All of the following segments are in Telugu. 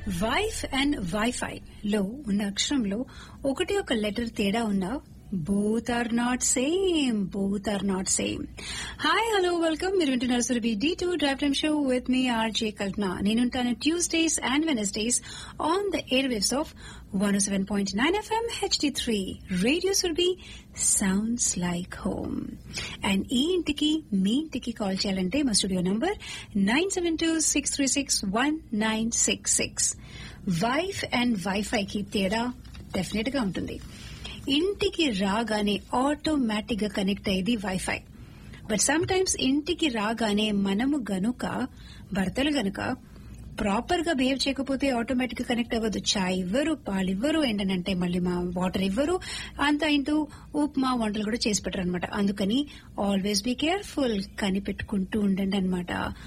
వైఫ్ అండ్ వైఫై లో ఉన్న అక్షరంలో ఒకటి ఒక లెటర్ తేడా ఉన్నా both are not same both are not same hi hello welcome మీరు వింటున్నారు Surabhi D to drive time show with me RJ Kalpana నేనుంటాను Tuesdays and Wednesdays on the airwaves of one seven point nine FM HD three radio Surabhi sounds like home and ఈ ఇంటికి మీ ఇంటికి కాల్ చేయాలంటే మా studio number nine seven two six three six one nine six six five and వైఫైకి తేడా డెఫినెట్ గా ఉంటుంది ఇంటికి రాగానే ఆటోమేటిక్ గా కనెక్ట్ అయ్యేది వైఫై బట్ సమ్ టైమ్స్ ఇంటికి రాగానే మనము గనుక భర్తలు గనుక ప్రాపర్ గా బిహేవ్ చేయకపోతే ఆటోమేటిక్ గా కనెక్ట్ అవ్వదు చాయ్ ఇవ్వరు పాలు ఇవ్వరు ఏంటనంటే మళ్ళీ మా వాటర్ ఇవ్వరు అంతా ఇంటూ ఉప్మా వంటలు కూడా చేసి పెట్టరు అనమాట అందుకని ఆల్వేస్ బీ కేర్ఫుల్ కనిపెట్టుకుంటూ ఉండండి అనమాట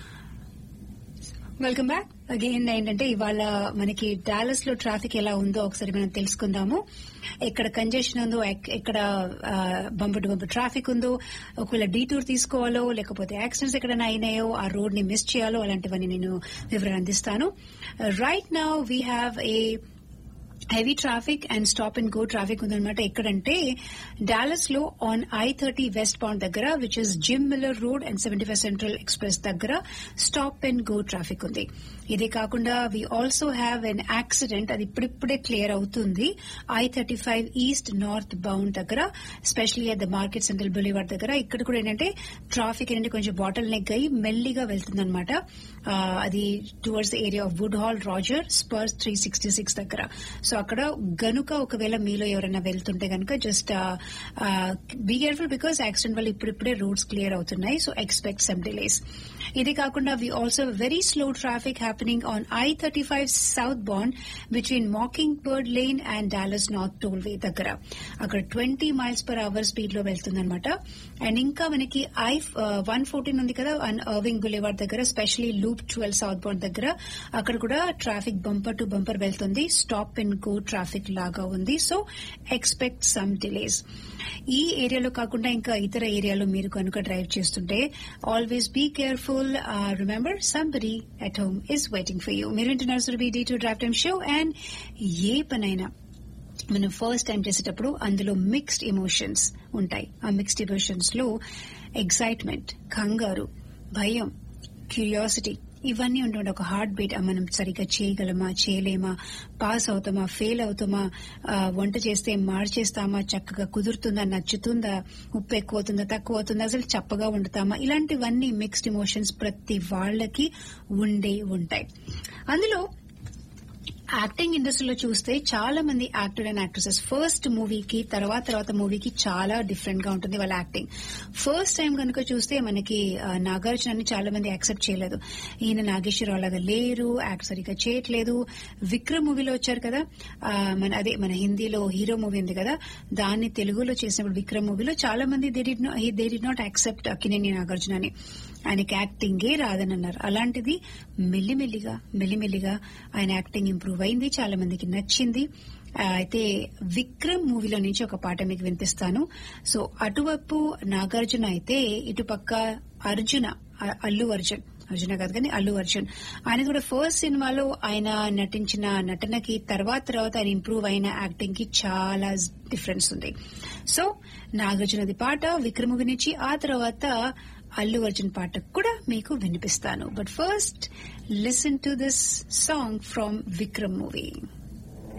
వెల్కమ్ బ్యాక్ అగైన్ ఏంటంటే ఇవాళ మనకి డాలస్ లో ట్రాఫిక్ ఎలా ఉందో ఒకసారి మనం తెలుసుకుందాము ఎక్కడ కంజెషన్ ఉందో ఎక్- ఎక్కడ బంపు టు బంపు ట్రాఫిక్ ఉందో ఒకవేళ డీటూర్ తీసుకోవాలో లేకపోతే యాక్సిడెంట్స్ ఎక్కడైనా అయినాయో ఆ రోడ్ ని మిస్ చేయాలో అలాంటివన్నీ నేను వివరణ అందిస్తాను right now we have a heavy traffic and stop and go traffic ఉందన్నమాట ఎక్కడంటే డాలస్ లో on I thirty westbound దగ్గర which is Jim Miller road and seventy five central expressway దగ్గర స్టాప్ అండ్ గో ట్రాఫిక్ ఉంది ఇదే కాకుండా we also have an accident అది ఇప్పుడిప్పుడే క్లియర్ అవుతుంది I thirty five east northbound దగ్గర specially at the market central boulevard దగ్గర ఇక్కడ కూడా ఏంటంటే ట్రాఫిక్ ఏంటంటే కొంచెం బాటిల్ నెక్ అయ్యి మెల్లిగా వెళ్తుందన్నమాట ఆ, అది towards the area of Woodall Rodgers spurs three sixty six దగ్గర సో అక్కడ గనుక ఒకవేళ మీలో ఎవరైనా వెళ్తుంటే గనుక just be careful because accident వల్ల ఇప్పుడిప్పుడే రోడ్స్ క్లియర్ అవుతున్నాయి సో ఎక్స్పెక్ట్ సమ్ డిలేస్ ఇది కాకుండా we also very slow traffic happening on I thirty five southbound between Mockingbird lane and Dallas North Tollway దగ్గర అక్కడ twenty miles per hour speed లో వెళ్తుందన్నమాట అండ్ ఇంకా మనకి ఐ వన్ ఫోర్టీన్ ఉంది కదా అండ్ అర్వింగ్ బులేవార్ దగ్గర specially loop twelve southbound దగ్గర అక్కడ కూడా ట్రాఫిక్ బంపర్ టు బంపర్ వెళ్తుంది స్టాప్ అండ్ గో ట్రాఫిక్ లాగా ఉంది సో ఎక్స్పెక్ట్ సమ్ డిలేస్ ఈ ఏరియాలో కాకుండా ఇంకా ఇతర ఏరియాలో మీరు కనుక డ్రైవ్ చేస్తుంటే always be careful remember somebody at home is waiting for you మీరు వింటున్నారు Surabhi D to drive time show and ఏ పనైనా మనం ఫస్ట్ టైం చేసేటప్పుడు అందులో మిక్స్డ్ ఎమోషన్స్ ఉంటాయి ఆ మిక్స్డ్ ఎమోషన్స్ లో ఎక్సైట్మెంట్ కంగారు భయం క్యూరియాసిటీ ఇవన్నీ ఉంటుండే ఒక హార్ట్ బీట్ మనం సరిగ్గా చేయగలమా చేయలేమా పాస్ అవుతామా ఫెయిల్ అవుతామా ఆ, వంట చేస్తే మార్చేస్తామా చక్కగా కుదురుతుందా నచ్చుతుందా ఉప్పు ఎక్కువ అవుతుందా తక్కువ అవుతుందా అసలు చప్పగా వండుతామా ఇలాంటివన్నీ మిక్స్డ్ ఎమోషన్స్ ప్రతి వాళ్ళకి ఉండే ఉంటాయి అందులో యాక్టింగ్ ఇండస్ట్రీలో చూస్తే చాలా మంది యాక్టర్ అండ్ యాక్ట్రెసెస్ ఫస్ట్ మూవీకి తర్వాత తర్వాత మూవీకి చాలా డిఫరెంట్ గా ఉంటుంది వాళ్ళ యాక్టింగ్ ఫస్ట్ టైం కనుక చూస్తే మనకి ఆ, నాగార్జునని చాలా మంది యాక్సెప్ట్ చేయలేదు ఈయన నాగేశ్వరరావు లాగా లేరు యాక్ట్ సరిగ్గా చేయట్లేదు విక్రమ్ మూవీలో వచ్చారు కదా ఆ, మన అదే మన హిందీలో హీరో మూవీ ఉంది కదా దాన్ని తెలుగులో చేసినప్పుడు విక్రమ్ మూవీలో చాలా మంది they did not accept Akkineni Nagarjuna అని ఆయనకి యాక్టింగే రాదని అన్నారు అలాంటిది మెల్లిమెల్లిగా మెల్లిమెల్లిగా ఆయన యాక్టింగ్ ఇంప్రూవ్ అయింది చాలా మందికి నచ్చింది ఆ, అయితే విక్రమ్ మూవీలో నుంచి ఒక పాట మీకు వినిపిస్తాను సో అటువైపు నాగార్జున అయితే ఇటుపక్క అర్జున అ- అల్లు అర్జున్ అర్జున కాదు కానీ అల్లు అర్జున్ ఆయన కూడా ఫస్ట్ సినిమాలో ఆయన నటించిన నటనకి తర్వాత తర్వాత ఆయన ఇంప్రూవ్ అయిన యాక్టింగ్ కి చాలా డిఫరెన్స్ ఉంది సో నాగార్జునది పాట విక్రమ్ మూవీ నుంచి ఆ తర్వాత అల్లు అర్జున్ పాట కూడా మీకు వినిపిస్తాను but first listen to this song from Vikram movie